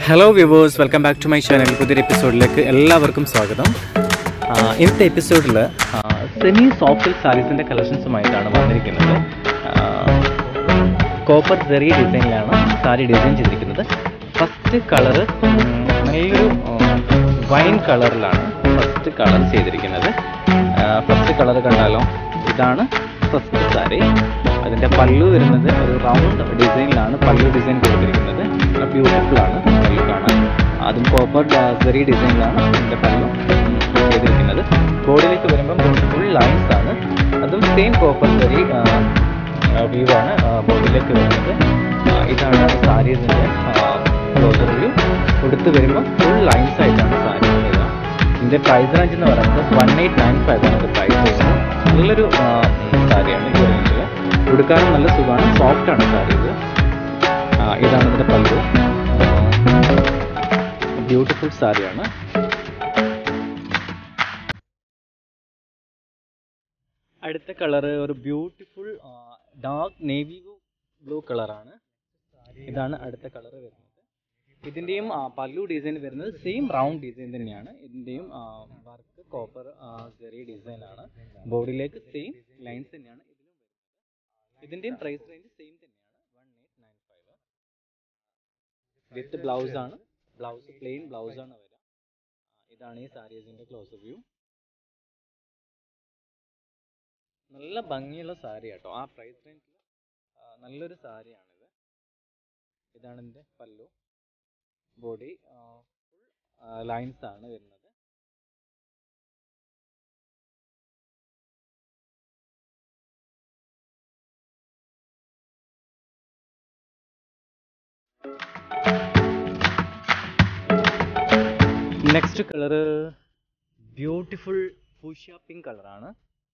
hello viewers welcome back to my channel പുതിയൊരു എപ്പിസോഡിലേക്ക് എല്ലാവർക്കും സ്വാഗതം ആ, ഇന്നത്തെ എപ്പിസോഡിൽ സെമി സോഫ്റ്റ് സിൽക്ക് സാരീസിൻ്റെ കളക്ഷൻസുമായിട്ടാണ് വന്നിരിക്കുന്നത് കോപ്പർ സെറി ഡിസൈനിലാണ് സാരി ഡിസൈൻ ചെയ്തിരിക്കുന്നത് ഫസ്റ്റ് കളറ് നല്ലൊരു വൈൻ കളറിലാണ് ഫസ്റ്റ് കളർ ചെയ്തിരിക്കുന്നത് ഫസ്റ്റ് കളർ കണ്ടാലോ ഇതാണ് ഫസ്റ്റ് സാരി അതിൻ്റെ പല്ലു വരുന്നത് ഒരു റൗണ്ട് ഡിസൈനിലാണ് പല്ലു ഡിസൈൻ കൊടുത്തിരിക്കുന്നത് ബ്യൂട്ടിഫുൾ ആണ് പല്ലു കാണാൻ അതും കോപ്പർ സെറി ഡിസൈനിലാണ് ഇതിൻ്റെ പല്ലു ചെയ്തിരിക്കുന്നത് ബോഡിയിലേക്ക് വരുമ്പം ഫുൾ ലൈൻസ് ആണ് അതും സെയിം കോപ്പർ സെറി വ്യൂ ആണ് ബോഡിയിലേക്ക് വരുന്നത് ആ, ഇതാണ് സാരീസിൻ്റെ ക്ലോസർ വ്യൂ കൊടുത്ത് വരുമ്പോൾ ഫുൾ ലൈൻസ് ആയിട്ടാണ് സാരി വരിക ഇതിൻ്റെ പ്രൈസ് റേഞ്ച് എന്ന് പറയുന്നത് വൺ എയ്റ്റ് നയൻ ഫൈവ് ആണ് ഇത് പ്രൈസ് വരുന്നത് നല്ലൊരു ആ, ഉം, സാരിയാണ് ഈ റേഞ്ചിൽ ഉടുക്കാനും നല്ല സുഖമാണ് സോഫ്റ്റ് ആണ് സാരി ഇത് ആ, ഇതാണ് ഇതിൻ്റെ പല്ലു ബ്യൂട്ടിഫുൾ സാരിയാണ് അടുത്ത കളറ് ഒരു ബ്യൂട്ടിഫുൾ ഡാർക്ക് നേവി ബ്ലൂ കളറാണ് ഇതാണ് അടുത്ത കളർ വരുന്നത് ഇതിൻ്റെയും പല്ലു ഡിസൈൻ വരുന്നത് സെയിം റൗണ്ട് ഡിസൈൻ തന്നെയാണ് ഇതിൻ്റെയും വർക്ക് കോപ്പർ ചെറിയ ഡിസൈൻ ആണ് ബോഡിയിലേക്ക് സെയിം ലൈൻസ് തന്നെയാണ് ഇതിലും വരുന്നത് ഇതിൻ്റെയും പ്രൈസ് റേഞ്ച് സെയിം തന്നെയാണ് one eight nine five with blouse ആണ് ബ്ലൗസ് പ്ലെയിൻ ബ്ലൗസ് ആണ് വരിക ആ, ഇതാണ് ഈ സാരീസിൻ്റെ ക്ലോസ് വ്യൂ നല്ല ഭംഗിയുള്ള സാരി കേട്ടോ ആ പ്രൈസ് റേഞ്ചിൽ നല്ലൊരു സാരിയാണിത് ഇതാണ് ഇതിൻ്റെ പല്ലു ബോഡി ഫുൾ ലൈൻസ് ആണ് വരുന്നത് next colour beautiful fuchsia pink കളറാണ്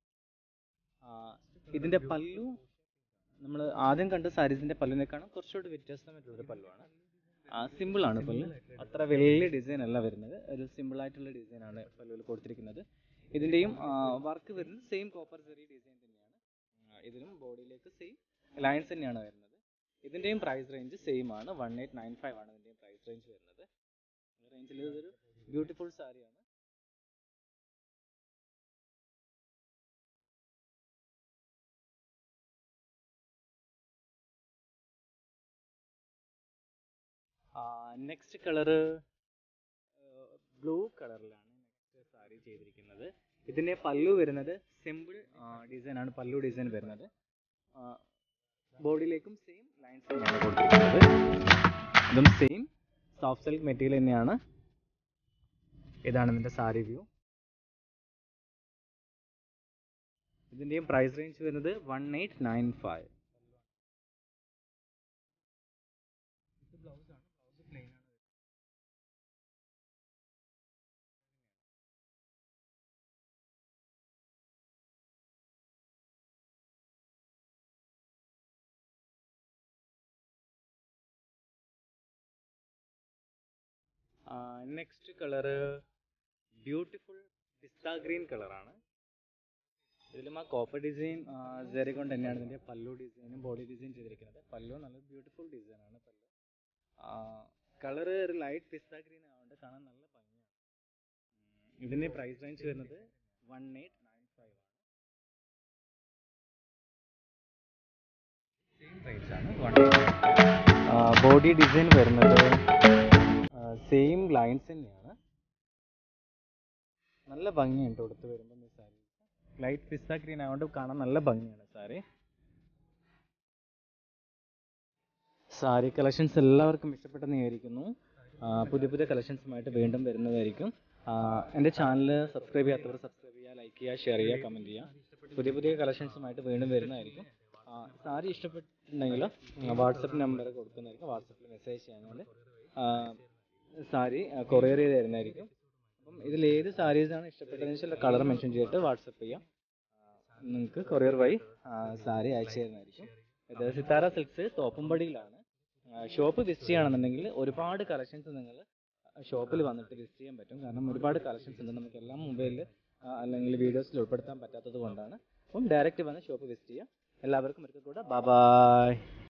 ഇതിൻ്റെ പല്ലു നമ്മൾ ആദ്യം കണ്ട സാരീസിൻ്റെ പല്ലുവിനേക്കാളും കുറച്ചുകൂടി വ്യത്യാസമായിട്ടുള്ളൊരു പല്ലുവാണ് സിമ്പിൾ ആണ് പല്ല് അത്ര വലിയ ഡിസൈൻ അല്ല വരുന്നത് ഒരു സിമ്പിൾ ആയിട്ടുള്ള ഡിസൈൻ ആണ് പല്ലുവിൽ കൊടുത്തിരിക്കുന്നത് ഇതിൻ്റെയും വർക്ക് വരുന്നത് സെയിം കോപ്പർ ചെറിയ ഡിസൈൻ തന്നെയാണ് ആ, ഇതിലും ബോഡിയിലേക്ക് സെയിം ലൈൻസ് തന്നെയാണ് വരുന്നത് ഇതിൻ്റെയും പ്രൈസ് റേഞ്ച് സെയിം ആണ് വൺ എയ്റ്റ് നയൻ ഫൈവ് ആണ് ഇതിൻ്റെയും പ്രൈസ് റേഞ്ച് വരുന്നത് ഈ റേഞ്ചിൽ ഇതൊരു ബ്യൂട്ടിഫുൾ സാരിയാണ് നെക്സ്റ്റ് കളറ് ബ്ലൂ കളറിലാണ് നെക്സ്റ്റ് സാരി ചെയ്തിരിക്കുന്നത് ഇതിൻ്റെ പല്ലു വരുന്നത് സിമ്പിൾ ഡിസൈൻ ആണ് പല്ലു ഡിസൈൻ വരുന്നത് ബോഡിയിലേക്കും സെയിം ലൈൻസ് തന്നെയാണ് കൊടുത്തിരിക്കുന്നത് ഇതും സെയിം സോഫ്റ്റ് സിൽക്ക് മെറ്റീരിയൽ തന്നെയാണ് ഇതാണ് ഇതിൻ്റെ സാരി വ്യൂ ഇതിൻ്റെയും പ്രൈസ് റേഞ്ച് വരുന്നത് one eight nine five blouse ആണ് ബ്ലൗസ് പ്ലെയിൻ ആണ് next colour beautiful pista green കളറാണ് ഇതിലും ആ കോപ്പർ ഡിസൈൻ ജെറി കൊണ്ട് തന്നെയാണ് ഇതിൻ്റെ പല്ലു ഡിസൈനും ബോഡി ഡിസൈൻ ചെയ്തിരിക്കുന്നത് പല്ലു നല്ല ബ്യൂട്ടിഫുൾ ഡിസൈനാണ് പല്ലു കളറ് ഒരു ലൈറ്റ് പിസ്ത ഗ്രീൻ ആയതുകൊണ്ട് കാണാൻ നല്ല ഭംഗിയാണ് ഉം, ഇതിൻ്റെ പ്രൈസ് റേഞ്ച് വരുന്നത് വൺ എയ്റ്റ് നയൻ ഫൈവ് ആണ് സെയിം പ്രൈസ് ആണ് വൺ ബോഡി ഡിസൈൻ വരുന്നത് സെയിം ലൈൻസ് തന്നെയാണ് നല്ല ഭംഗിയുണ്ട് കൊടുത്ത് വരുമ്പോൾ ഈ സാരി ലൈറ്റ് പിസ്ത ഗ്രീൻ ആയതുകൊണ്ട് കാണാൻ നല്ല ഭംഗിയാണ് സാരി സാരി കളക്ഷൻസ് എല്ലാവർക്കും ഇഷ്ടപ്പെട്ടെന്ന് വിചാരിക്കുന്നു ആ, പുതിയ പുതിയ കളക്ഷൻസുമായിട്ട് വീണ്ടും വരുന്നതായിരിക്കും ആ, എൻ്റെ ചാനൽ സബ്സ്ക്രൈബ് ചെയ്യാത്തവർ സബ്സ്ക്രൈബ് ചെയ്യുക ലൈക്ക് ചെയ്യുക ഷെയർ ചെയ്യുക കമൻറ്റ് ചെയ്യുക പുതിയ പുതിയ കളക്ഷൻസുമായിട്ട് വീണ്ടും വരുന്നതായിരിക്കും ആ, സാരി ഇഷ്ടപ്പെട്ടിട്ടുണ്ടെങ്കിൽ വാട്സപ്പ് നമ്പർ കൊടുക്കുന്നതായിരിക്കും വാട്സപ്പിൽ മെസ്സേജ് ചെയ്യാൻ സാരി കൊറിയർ ചെയ്ത് തരുന്നതായിരിക്കും അപ്പം ഇതിൽ ഏത് സാരീസാണ് ഇഷ്ടപ്പെട്ടതെന്ന് വെച്ചാൽ കളർ മെൻഷൻ ചെയ്തിട്ട് വാട്സപ്പ് ചെയ്യാം നിങ്ങൾക്ക് കൊറിയർ വഴി സാരി അയച്ചു തരുന്നതായിരിക്കും ഇത് സിത്താര സിൽക്സ് തോപ്പുംപടിയിലാണ് ഷോപ്പ് വിസിറ്റ് ചെയ്യുകയാണെന്നുണ്ടെങ്കിൽ ഒരുപാട് കളക്ഷൻസ് നിങ്ങൾ ഷോപ്പിൽ വന്നിട്ട് വിസിറ്റ് ചെയ്യാൻ പറ്റും കാരണം ഒരുപാട് കളക്ഷൻസ് ഉണ്ട് നമുക്ക് എല്ലാം മൊബൈലിൽ അല്ലെങ്കിൽ വീഡിയോസിൽ ഉൾപ്പെടുത്താൻ പറ്റാത്തത് കൊണ്ടാണ് അപ്പം ഡയറക്റ്റ് വന്ന് ഷോപ്പ് വിസിറ്റ് ചെയ്യാം എല്ലാവർക്കും ഒരിക്കൽ കൂടെ ബൈ